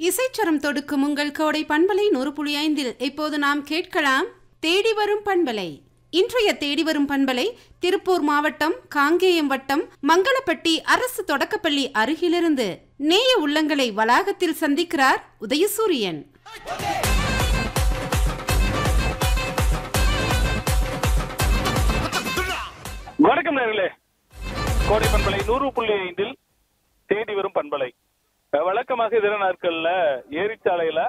இசைச்சரம் தொடுக்கும் உங்கள் கோடை பண்பலை நூறு புள்ளி ஐந்தில் இப்போது நாம் கேட்கலாம் தேடி வரும் பண்பலை இன்றைய தேடி வரும் பண்பலை திருப்பூர் மாவட்டம் காங்கேயம் வட்டம் மங்களப்பட்டி அரசு தொடக்கப்பள்ளி அருகிலிருந்து நேய உள்ளங்களை வளாகத்தில் சந்திக்கிறார் உதயசூரியன் வணக்கம் நேர்களே கோடை பண்பலை நூறு புள்ளி ஐந்தில் தேடி வரும் பண்பலை அஹ் வழக்கமாக இதர நாட்கள்ல ஏரிச்சாலையில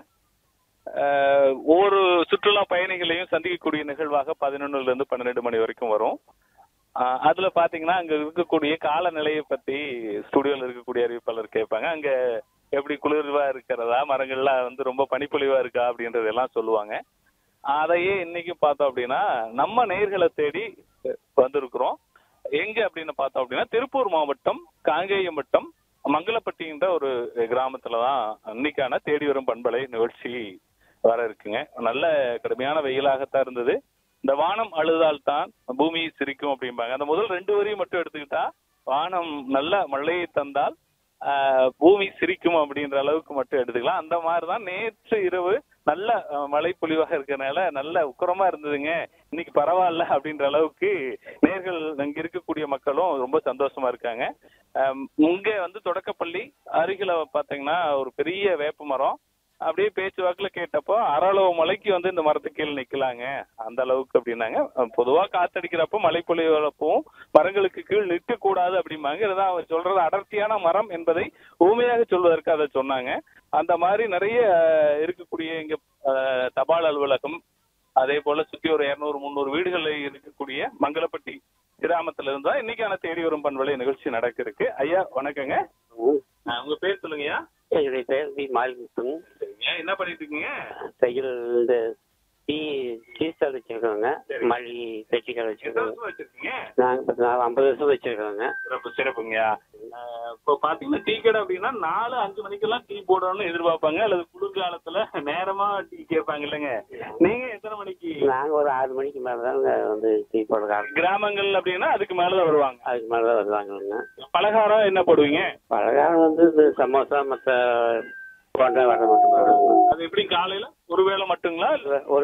அஹ், ஒவ்வொரு சுற்றுலா பயணிகளையும் சந்திக்கக்கூடிய நிகழ்வாக பதினொன்னுல இருந்து பன்னிரெண்டு மணி வரைக்கும் வரும் அஹ், அதுல பாத்தீங்கன்னா அங்க இருக்கக்கூடிய காலநிலையை பத்தி ஸ்டுடியோல இருக்கக்கூடிய அறிவிப்பாளர் கேட்பாங்க அங்க எப்படி குளிர்வா இருக்கிறதா மரங்கள்லாம் வந்து ரொம்ப பனிப்பொழிவா இருக்கா அப்படின்றதெல்லாம் சொல்லுவாங்க அதையே இன்னைக்கு பார்த்தோம் அப்படின்னா நம்ம நேர்களை தேடி வந்திருக்கிறோம் எங்க அப்படின்னு பார்த்தோம் அப்படின்னா திருப்பூர் மாவட்டம் காங்கேயம் வட்டம் மங்களப்பட்டின்ற ஒரு கிராமத்துல தான் இன்னைக்கான தேடி வரும் பண்பலை நிகழ்ச்சி வர இருக்குங்க நல்ல கடுமையான வெயிலாகத்தான் இருந்தது இந்த வானம் அழுதால் தான் பூமி சிரிக்கும் அப்படிம்பாங்க அந்த முதல் ரெண்டு வரியும் மட்டும் எடுத்துக்கிட்டா வானம் நல்ல மழையை தந்தால் ஆஹ், பூமி சிரிக்கும் அப்படின்ற அளவுக்கு மட்டும் எடுத்துக்கலாம் அந்த மாதிரி தான் நேற்று இரவு நல்ல அஹ், மழை பொழிவாக இருக்கிறனால நல்ல உக்கரமா இருந்ததுங்க இன்னைக்கு பரவாயில்ல அப்படின்ற அளவுக்கு நேர்கள் இங்க இருக்கக்கூடிய மக்களும் ரொம்ப சந்தோஷமா இருக்காங்க ஆம், இங்க வந்து தொடக்கப்பள்ளி அருகில பாத்தீங்கன்னா ஒரு பெரிய வேப்ப மரம் அப்படியே பேச்சு வாக்குல கேட்டப்போ அரளவு மலைக்கு வந்து இந்த மரத்துக்கு கீழே நிக்கலாங்க அந்த அளவுக்கு அப்படின்னாங்க அஹ் பொதுவா காத்தடிக்கிறப்போ மழை பொழிவப்பவும் மரங்களுக்கு கீழ் நிற்க கூடாது அப்படிம்பாங்க இதுதான் அவர் சொல்றது அடர்த்தியான மரம் என்பதை ஊமையாக சொல்வதற்கு அதை சொன்னாங்க அந்த மாதிரி நிறைய அஹ், இருக்கக்கூடிய இங்க அஹ், தபால் அலுவலகம் அதே போல சுத்தி ஒரு இருநூறு முந்நூறு வீடுகளில் இருக்கக்கூடிய மங்களப்பட்டி கிராமத்துல இருந்தா இன்னைக்கான தேடி வரும் பண்பலை நிகழ்ச்சி நடக்க இருக்கு ஐயா வணக்கங்க அஹ், உங்க பேர் சொல்லுங்கய்யா என்னுடைய பெயர் பி மாலிமுத்தும் சரிங்க என்ன பண்ணிட்டு இருக்கீங்க தையல் இந்த டீ டீ ஸ்டால் வச்சிருக்கோங்க சரி. மல்லி பெட்டி கடை எத்தனை வச்சிருக்கோங்க வருஷம் வச்சிருக்கீங்க நாங்கள் பத்து நாள் ஐம்பது வருஷம் வச்சிருக்கோங்க சிறப்பு சிறப்புங்கய்யா அஹ், இப்போ பாத்தீங்கன்னா டீ கடை அப்படின்னா நாலு அஞ்சு மணிக்கெல்லாம் டீ போடணும்னு எதிர்பார்ப்பாங்க அல்லது குளிர்காலத்துல நேரமா டீ கேட்பாங்க இல்லைங்க நீங்க எத்தனை மணிக்கு நாங்கள் ஒரு ஆறு மணிக்கு மேலே தாங்க வந்து டீ போட காரணம் கிராமங்கள் அப்படின்னா அதுக்கு மேலதான் வருவாங்க அதுக்கு மேலே தான் வருவாங்கங்க பலகாரம் என்ன போடுவீங்க பலகாரம் வந்து இந்த சமோசா மற்ற போண்டா வடை மட்டும் போடுவாங்க அது எப்படி காலையில ஒரு வேளை மட்டுங்களா இல்ல ஒரு